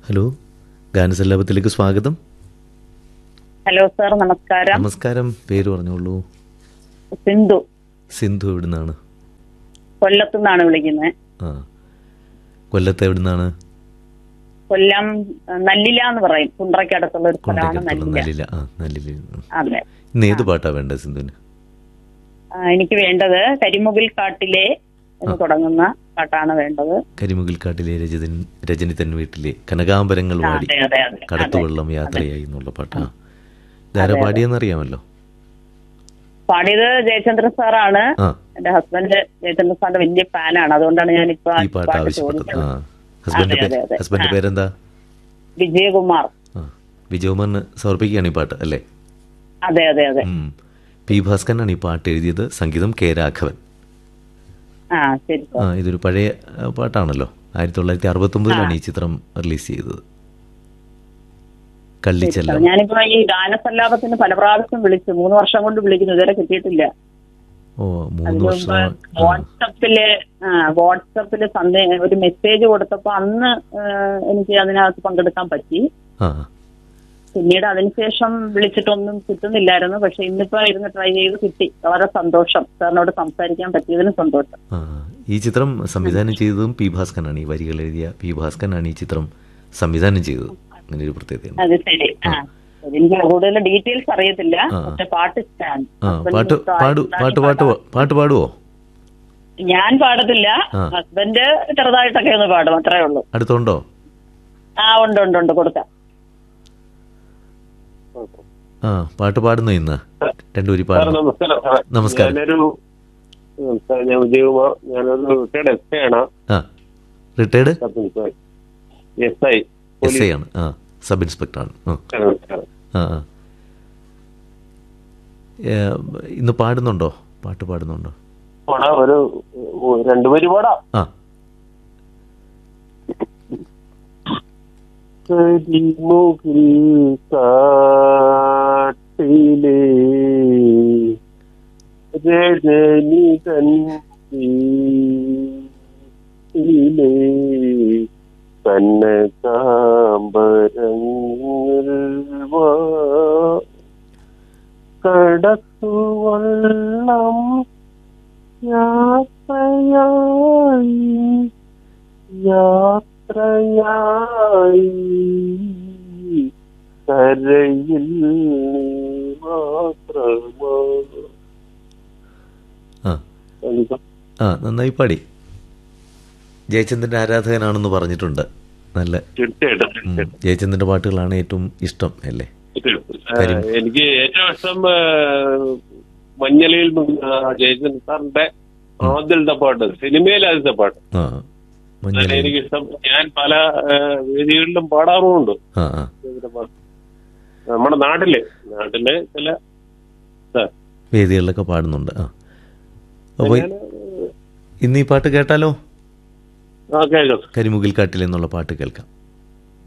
Hello ഗാനസല്ലാപത്തിലേക്ക് സ്വാഗതം hello sir നമസ്കാരം നമസ്കാരം പേര് പറഞ്ഞോളൂ സിന്ധു സിന്ധു എവിടുന്നാണ് കൊല്ലത്തു നിന്നാണ് വിളിക്കുന്നത് ആ കൊല്ലത്ത് എവിടുന്നാണ് കൊല്ലം ആ, നല്ലില എന്ന് പറയും കുണ്ട്രയ്ക്കടുത്തുള്ള ഒരു സ്ഥലമാണ് കൊണ്ടേക്കടുത്തുള്ള നല്ലില നല്ലില ആ നല്ലില ഉം. അതെ ഇന്ന് ഏത് പാട്ടാ വേണ്ടത് സിന്ധുവിന് ആ, എനിക്ക് വേണ്ടത് കരിമുകിൽ കാട്ടിലെ എന്ന് തുടങ്ങുന്ന പാട്ടാണ് വേണ്ടത് കരിമുകിൽ കാട്ടിലെ രജതൻ രജനി തൻ വീട്ടിലെ കനകാംബരങ്ങൾ ആ, വാടി അതെ അതെ അതെ അതെ കടത്തുവെള്ളം യാത്രയായി എന്നുള്ള പാട്ടാ ധാരാ പാടിയെന്നറിയാമല്ലോ പാടിയത് ജയചന്ദ്രൻ സാറാണ് ആ എന്റെ ഹസ്ബൻഡ് ജയചന്ദ്രൻ സാറിന്റെ വലിയ ഫാനാണ് അതുകൊണ്ടാണ് ഞാൻ ഇപ്പൊ ഈ പാട്ട് ആവശ്യപ്പെട്ടത് ആ ഹസ്ബൻഡ് അതെ, അതെ, അതെ. ഹസ്ബൻഡ് പേരെന്താ വിജയകുമാർ ആ വിജയകുമാറിന് സമർപ്പിക്കുകയാണ് ഈ പാട്ട് അല്ലേ അതെ അതെ അതെ ഉം. പി ഭാസ്കരനാണ് ഈ പാട്ട് എഴുതിയത് സംഗീതം കെ രാഘവൻ ആ ശരി ആ ഇതൊരു പഴയ ആ, പാട്ടാണല്ലോ ആയിരത്തി തൊള്ളായിരത്തി അറുപത്തി ഒമ്പതിലാണ് ഈ ചിത്രം റിലീസ് ചെയ്തത് കള്ളിച്ചെല്ലം ഞാനിപ്പോ ഈ ഗാനസല്ലാപത്തിന് പല പ്രാവശ്യം വിളിച്ചു മൂന്ന് വർഷം കൊണ്ട് വിളിക്കുന്നു ഇതുവരെ കിട്ടിയിട്ടില്ല ഓ മൂന്ന് അതിന് വർഷം മുമ്പ് വാട്സപ്പില് ആ, വാട്സപ്പില് സന്ദേ ഒരു മെസ്സേജ് കൊടുത്തപ്പോ അന്ന് ആ, എനിക്ക് അതിനകത്ത് പങ്കെടുക്കാൻ പറ്റി ആ പിന്നീട് അതിനുശേഷം വിളിച്ചിട്ടൊന്നും കിട്ടുന്നില്ലായിരുന്നു പക്ഷെ ഇന്നിപ്പോ ഇരുന്ന് ട്രൈ ചെയ്ത് കിട്ടി വളരെ സന്തോഷം സാറിനോട് സംസാരിക്കാൻ പറ്റിയതിന് സന്തോഷം ആ ഈ ചിത്രം സംവിധാനം ചെയ്തതും പി ഭാസ്കരനാണ് ഈ വരികൾ എഴുതിയ പി ഭാസ്കരനാണ് ഈ ചിത്രം സംവിധാനം ചെയ്തത് അങ്ങനെ ഒരു പ്രത്യേകതയുണ്ട് അത് ശരി ആ എനിക്ക് കൂടുതൽ ഡീറ്റെയിൽസ് അറിയത്തില്ല ആ. പക്ഷെ പാട്ട് ഇഷ്ടമാണ് ആ ഹസ്ബൻഡിന് പാട്ട് ഇഷ്ടമാണ്. പാടു പാട്ട് പാട്ട് പാട്ട് പാടുവോ ഞാൻ പാടത്തില്ല ആ. ഹസ്ബൻഡ് ചെറുതായിട്ടൊക്കെ ഒന്ന് പാടും അത്രേ ഉള്ളൂ അടുത്തുണ്ടോ ആ ഉണ്ട് ഉണ്ട് ഉണ്ട് കൊടുക്കാം ആ പാട്ട് പാടുന്നു ഇന്ന് രണ്ടുപേരും സാർ പാടുന്നു നമസ്കാരം സാറേ നമസ്കാരം. ഞാനൊരു ഉം, സാർ, ഞാൻ വിജയകുമാർ ഞാനൊരു റിട്ടയർഡ് എസ് ഐ ആണ് ആ retired sub inspector S I S I ആണ് ആ സബ് ഇൻസ്പെക്ടറാണ് ആ ആ ആ. ഏ, ഇന്ന് പാടുന്നുണ്ടോ പാട്ട് പാടുന്നുണ്ടോ ഒരു ഉം, രണ്ടുപേര് പാടാം ആ കരിമുകിൽ കാട്ടിലെ രജനി കണ്ണിലെ കന്നകാംബരങ്ങൾ വാ കടത്തുവള്ളം യാത്രയായി യാത്രയായി കരയിൽ നീ മാത്രമാണ് ആ ആ നന്നായി പാടി ജയചന്ദ്രൻ്റെ ആരാധകനാണെന്ന് പറഞ്ഞിട്ടുണ്ട് നല്ല തീർച്ചയായിട്ടും ഉം, ജയചന്ദ്രൻ്റെ പാട്ടുകളാണ് ഏറ്റവും ഇഷ്ടം അല്ലേ ആ, എനിക്ക് ഏറ്റവും ഇഷ്ടം ആ, മഞ്ഞളിൽ ജയചന്ദ്രൻ സാറിന്റെ ആദ്യത്തെ പാട്ട് സിനിമയിലെ ആദ്യത്തെ പാട്ട് ആ മഞ്ഞൾ അതാണ് എനിക്കിഷ്ടം ഞാൻ പല ആ, വേദികളിലും പാടാറുമുണ്ട് ആ ആ ജയചന്ദ്രന്റെ പാട്ട് നമ്മുടെ നാട്ടില് നാട്ടില് ചില ആ, വേദികളിലൊക്കെ പാടുന്നുണ്ട് ആ അപ്പോൾ ഞാന് ഇന്ന് ഈ പാട്ട് കേട്ടാലോ ആ കേൾക്കാം കരിമുകിൽ കാട്ടിൽ എന്നുള്ള പാട്ട് കേൾക്കാം